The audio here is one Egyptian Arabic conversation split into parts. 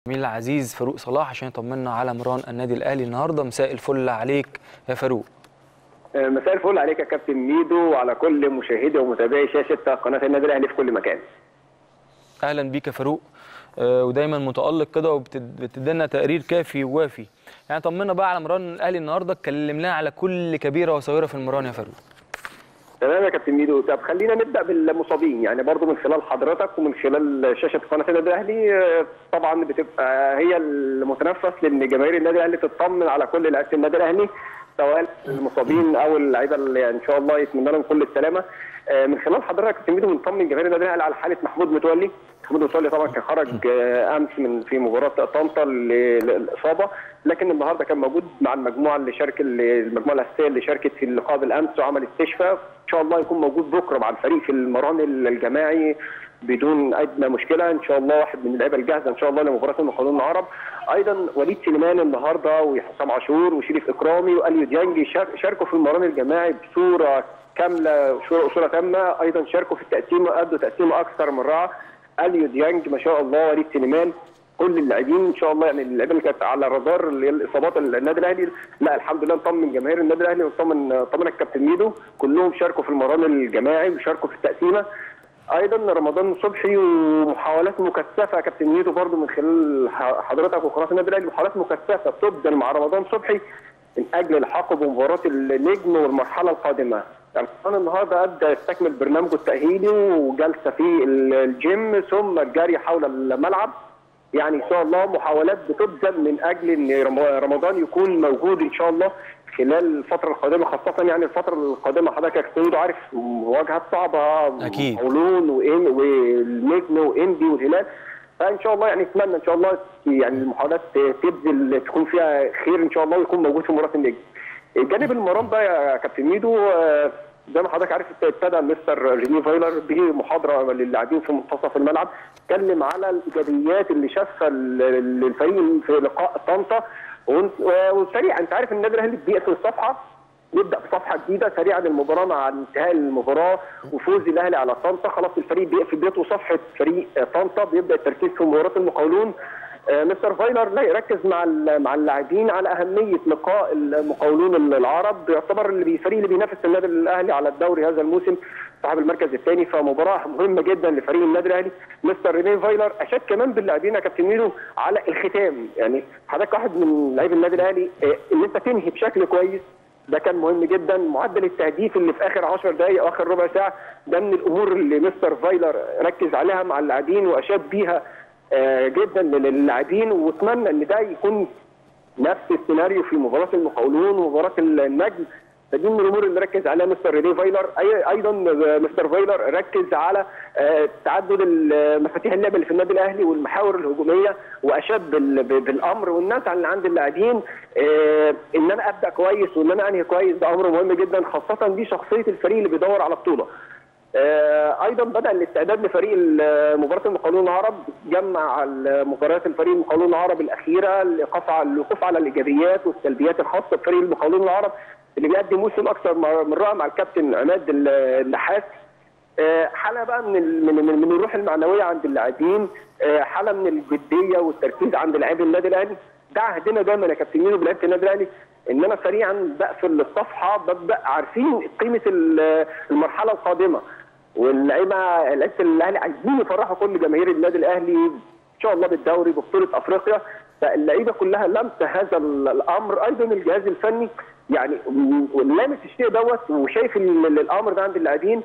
زميل العزيز فاروق صلاح عشان يطمنا على مران النادي الاهلي النهارده مساء الفل عليك يا فاروق مساء الفل عليك يا كابتن ميدو وعلى كل مشاهدي ومتابعي شاشه قناه النادي الاهلي في كل مكان. اهلا بيك يا فاروق آه، ودايما متالق كده وبتدينا تقرير كافي ووافي يعني طمنا بقى على مران الاهلي النهارده اتكلمنا على كل كبيره وصغيره في المران يا فاروق تمام يا كابتن ميدو طب خلينا نبدا بالمصابين يعني برضو من خلال حضرتك ومن خلال شاشه قناه النادي الاهلي آه، طبعا بتبقى هي المتنفس لان جماهير النادي الاهلي تطمن على كل لعيبه النادي الاهلي سواء المصابين او اللعيبه اللي ان شاء الله يتمنى لهم كل السلامه آه، من خلال حضرتك يا كابتن ميدو بنطمن جماهير النادي الاهلي على حاله محمود متولي محمود متولي طبعا كان خرج آه، امس من في مباراه طنطا للاصابه لكن النهارده كان موجود مع المجموعه اللي شارك المجموعه الاساسيه اللي شاركت في اللقاء بالامس وعمل استشفاء ان شاء الله يكون موجود بكره مع الفريق في المران الجماعي بدون ادنى مشكله ان شاء الله واحد من اللعيبه الجاهزه ان شاء الله لمباراه المقاولون العرب ايضا وليد سليمان النهارده وحسام عاشور وشريف اكرامي واليو ديانج شاركوا في المران الجماعي بصوره كامله صوره تامه ايضا شاركوا في التقسيم ادوا تقسيمه اكثر من رائعه اليو ديانج ما شاء الله وليد سليمان كل اللاعبين ان شاء الله يعني اللعيبه اللي كانت على رادار اللي هي الاصابات النادي الاهلي لا الحمد لله نطمن جماهير النادي الاهلي ونطمن طمن الكابتن ميدو كلهم شاركوا في المران الجماعي وشاركوا في التقسيمه ايضا رمضان صبحي ومحاولات مكثفه يا كابتن ميدو برضو من خلال حضرتك وقناه النادي الاهلي محاولات مكثفه بتبذل مع رمضان صبحي من اجل الحاق بمباراه النجم والمرحله القادمه يعني النهارده ادى يستكمل برنامجه التاهيلي وجلسه في الجيم ثم الجري حول الملعب يعني ان شاء الله محاولات بتبذل من اجل ان رمضان يكون موجود ان شاء الله خلال الفتره القادمه خاصه يعني الفتره القادمه حضرتك يا كابتن عارف مواجهات صعبه اكيد قولون والنجم وانبي والهلال فان شاء الله يعني نتمنى ان شاء الله يعني المحاولات تبذل تكون فيها خير ان شاء الله ويكون موجود في مباراه النجم. الجانب المرام بقى يا كابتن ميدو زي ما حضرتك عارف ابتدى مستر ريني فايلر بمحاضره للاعبين في منتصف الملعب اتكلم على الايجابيات اللي شافها للفريق في لقاء طنطا وسريعا انت عارف النادي الاهلي بيقفل الصفحه نبدا بصفحه جديده سريعا المباراه مع انتهاء المباراه وفوز الاهلي على طنطا خلاص الفريق بيقفل بيته صفحه فريق طنطا بيبدا التركيز في مباراه المقاولون مستر فايلر لا يركز مع مع اللاعبين على اهميه لقاء المقاولون العرب يعتبر الفريق اللي بينافس النادي الاهلي على الدوري هذا الموسم صاحب المركز الثاني فمباراه مهمه جدا لفريق النادي الاهلي مستر ريني فايلر اشاد كمان باللاعبين يا كابتن ميدو على الختام يعني حضرتك واحد من لاعبي النادي الاهلي ان انت تنهي بشكل كويس ده كان مهم جدا معدل التهديف اللي في اخر 10 دقائق او اخر ربع ساعه ده من الامور اللي مستر فايلر ركز عليها مع اللاعبين واشاد بيها جدا للاعبين واتمنى ان ده يكون نفس السيناريو في مباراه المقاولون ومباراه النجم فدي من الامور اللي ركز عليها مستر ريني فايلر ايضا مستر فايلر ركز على تعدد مفاتيح اللعب اللي في النادي الاهلي والمحاور الهجوميه واشاد بالامر والناس اللي عند اللاعبين ان انا ابدا كويس وان انا انهي كويس ده امر مهم جدا خاصه دي شخصيه الفريق اللي بيدور على بطوله ايضا بدا الاستعداد لفريق مباراه المقاولون العرب جمع مباريات الفريق المقاولون العرب الاخيره الوقوف على الايجابيات والسلبيات الخاصه بفريق المقاولون العرب اللي بيقدم موسم اكثر من رائع مع الكابتن عماد النحاس حاله بقى من من من الروح المعنويه عند اللاعبين حاله من الجديه والتركيز عند لاعبي النادي الاهلي ده عهدنا دايما يا كابتن ميدو بلعيبه النادي الاهلي ان انا سريعا بقفل الصفحه ببدا عارفين قيمه المرحله القادمه واللعيبه لعيبه الاهلي عايزين يفرحوا كل جماهير النادي الاهلي ان شاء الله بالدوري ببطوله افريقيا فاللعيبه كلها لمسه هذا الامر ايضا الجهاز الفني يعني لامس الشيء دوت وشايف الامر ده عند اللاعبين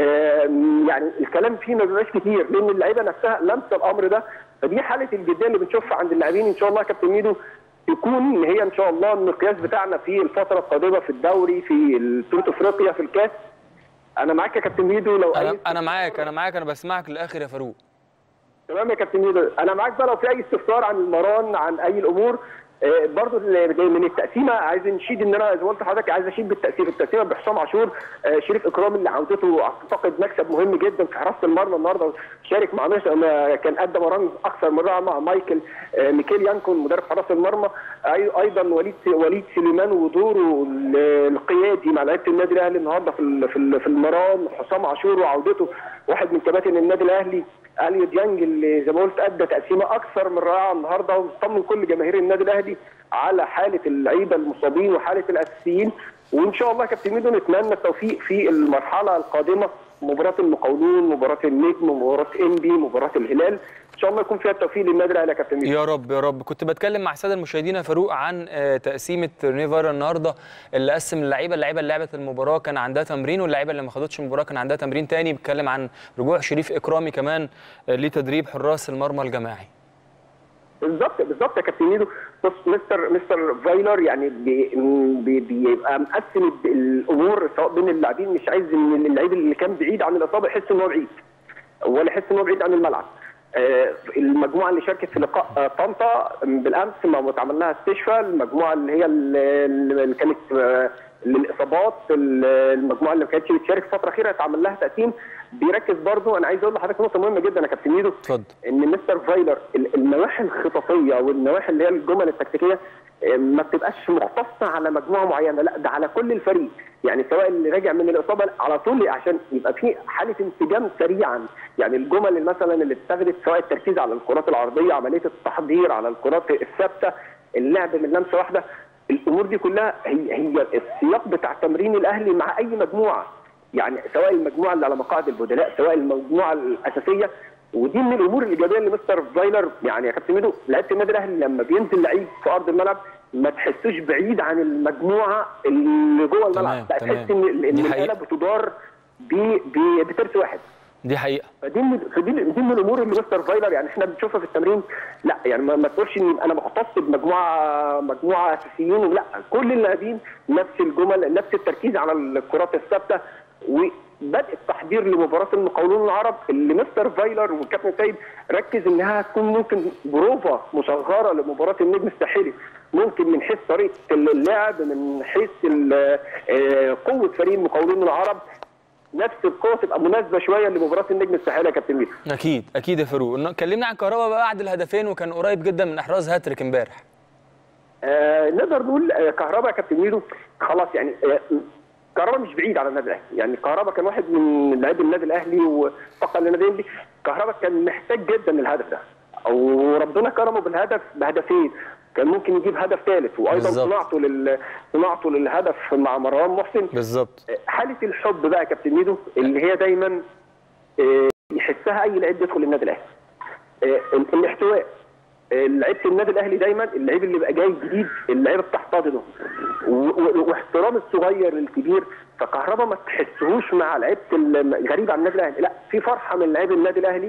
يعني الكلام فيه ما بيبقاش كتير لان اللعيبه نفسها لامسه الامر ده فدي حاله الجديه اللي بنشوفها عند اللاعبين ان شاء الله يا كابتن ميدو تكون هي ان شاء الله المقياس بتاعنا في الفتره القادمه في الدوري في بطوله افريقيا في الكاس انا معاك يا كابتن ميدو لو انا انا معاك انا معاك انا بسمعك للاخر يا فاروق تمام يا كابتن ميدو انا معاك بقى لو في اي استفسار عن المران عن اي الامور آه، برضو ال- من التقسيمه عايز نشيد ان انا زي ما قلت لحضرتك عايز اشيد بالتقسيمه التقسيمه بحسام عاشور آه، شريف اكرام اللي عودته اعتقد مكسب مهم جدا في حراسه المرمى النهارده شارك مع مش ما- كان قدم مران اكثر من رائع مع مايكل آه، ميكيل يانكون مدرب حراسه المرمى أي- ايضا وليد وليد سليمان ودوره ال- القيادي مع لعيبه النادي الاهلي النهارده في ال- في ال- في المران حسام عاشور وعودته واحد من كباتن النادي الاهلي اليو ديانج اللي زي ما قلت ادى تقسيمه اكثر من رائعه النهارده وطمن كل جماهير النادي الاهلي على حاله اللعيبه المصابين وحاله الاساسيين وان شاء الله يا كابتن ميدو نتمنى التوفيق في المرحله القادمه مباراه المقاولون مباراه النجم مباراه انبي مباراه الهلال ان شاء الله يكون فيها التوفيق للنادي الاهلي يا كابتن ميدو يا رب يا رب كنت بتكلم مع الساده المشاهدين يا فاروق عن آه، تقسيمه رينيفر النهارده اللي قسم اللعيبه اللعيبه اللي لعبت المباراه كان عندها تمرين واللعيبه اللي ما خدتش المباراه كان عندها تمرين تاني بيتكلم عن رجوع شريف اكرامي كمان آه، لتدريب حراس المرمى الجماعي بالظبط بالظبط يا كابتن ميدو بص مستر مستر فايلر يعني بي بي بيبقى مقسم الامور سواء بين اللاعبين مش عايز ان اللعيب اللي كان بعيد عن الاصابه يحس ان هو بعيد ولا يحس ان هو بعيد عن الملعب آه، المجموعه اللي شاركت في لقاء آه، طنطا بالامس ما اتعمل لها استشفاء المجموعه اللي هي اللي اللي كانت آه، للاصابات المجموعه اللي ما كانتش بتشارك فتره اخيره اتعمل لها تقسيم بيركز برضو انا عايز اقول لحضرتك نقطه مهمه جدا يا كابتن ميدو اتفضل ان مستر فايلر ال- النواحي الخططيه والنواحي اللي هي الجمل التكتيكيه آه، ما بتبقاش مختصه على مجموعه معينه لا ده على كل الفريق يعني سواء اللي راجع من الاصابه على طول عشان يبقى في حاله انسجام سريعا يعني الجمل اللي مثلا اللي اتخذت سواء التركيز على الكرات العرضيه عمليه التحضير على الكرات الثابته اللعب من لمسه واحده الامور دي كلها هي هي السياق بتاع تمرين الاهلي مع اي مجموعه يعني سواء المجموعه اللي على مقاعد البدلاء سواء المجموعه الاساسيه ودي من الامور الايجابيه اللي مستر فايلر يعني يا كابتن ميدو لعيبه النادي الاهلي لما بينزل لعيب في ارض الملعب ما تحسوش بعيد عن المجموعه اللي جوه الملعب لا تمام. تحس ان ان دي الآلة حقيقة. بتدار ب- ب- بترس واحد دي حقيقه فدي من فدي دي من الامور اللي مستر فايلر يعني احنا بنشوفها في التمرين لا يعني ما, ما تقولش ان انا مختص بمجموعه مجموعه اساسيين لا كل اللاعبين نفس الجمل نفس التركيز على الكرات الثابته وبدء التحضير لمباراه المقاولون العرب اللي مستر فايلر والكابتن سيد ركز انها تكون ممكن بروفا مصغره لمباراه النجم الساحلي ممكن من حيث طريقه اللعب من حيث ال- آه، قوه فريق المقاولون العرب نفس القوه تبقى مناسبه شويه لمباراه النجم الساحلي يا كابتن ميدو اكيد اكيد يا فاروق إنه- كلمنا عن كهربا بقى بعد الهدفين وكان قريب جدا من احراز هاتريك امبارح آه نقدر نقول آه كهربا يا كابتن ميدو خلاص يعني آه كهربا مش بعيد على النادي الاهلي يعني كهربا كان واحد من لاعبي النادي الاهلي وفقد للنادي الاهلي كهربا كان محتاج جدا الهدف ده وربنا كرمه بالهدف بهدفين كان ممكن يجيب هدف ثالث وايضا بالظبط. صناعته لل صناعته للهدف مع مروان محسن بالظبط حاله الحب بقى يا كابتن ميدو اللي هي دايما آه، يحسها اي لعيب يدخل النادي الاهلي آه، ال- الاحتواء آه، لعيبه النادي الاهلي دايما اللعيب اللي بقى جاي جديد اللعيبه بتحتضنه و- و- واحترام الصغير للكبير فكهربا ما تحسهوش مع لعيبه ال- غريب عن النادي الاهلي لا في فرحه من لعيب النادي الاهلي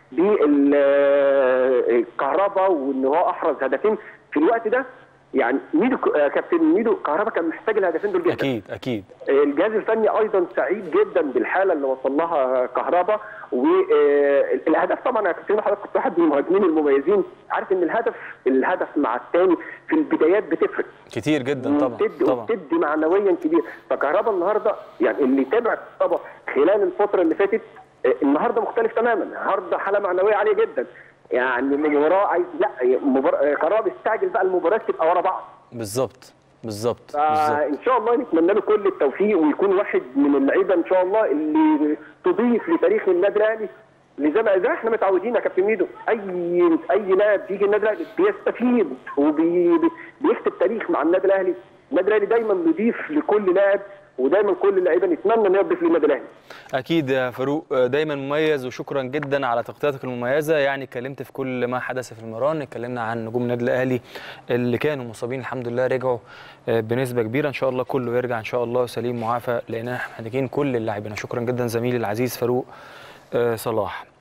بالكهربا وان هو احرز هدفين في الوقت ده يعني ميدو آه، كابتن ميدو كهربا كان محتاج الهدفين دول جدا اكيد اكيد الجهاز الفني ايضا سعيد جدا بالحاله اللي وصل لها كهربا والاهداف طبعا انا كنت حضرتك كنت واحد من المهاجمين المميزين عارف ان الهدف الهدف مع الثاني في البدايات بتفرق كتير جدا طبعا وبتدي طبعا وبتدي معنويا كبير فكهربا النهارده يعني اللي تابع كهربا خلال الفتره اللي فاتت آه، النهارده مختلف تماما النهارده حاله معنويه عاليه جدا يعني المباراه عايز لا مبار... كهربا بيستعجل بقى المباريات تبقى ورا بعض بالظبط بالظبط بالظبط فان شاء الله نتمنى له كل التوفيق ويكون واحد من اللعيبه ان شاء الله اللي تضيف لتاريخ النادي الاهلي اللي زي ما زي ما احنا متعودين يا كابتن ميدو اي اي لاعب بيجي النادي الاهلي بيستفيد وبيكتب تاريخ مع النادي الاهلي النادي الاهلي دايما بيضيف لكل لاعب ودايما كل اللعيبه نتمنى ان يضيف للنادي الاهلي اكيد يا فاروق دايما مميز وشكرا جدا على تغطيتك المميزه يعني اتكلمت في كل ما حدث في المران اتكلمنا عن نجوم النادي الاهلي اللي كانوا مصابين الحمد لله رجعوا بنسبه كبيره ان شاء الله كله يرجع ان شاء الله سليم معافى لان احنا محتاجين كل اللاعبين شكرا جدا زميلي العزيز فاروق صلاح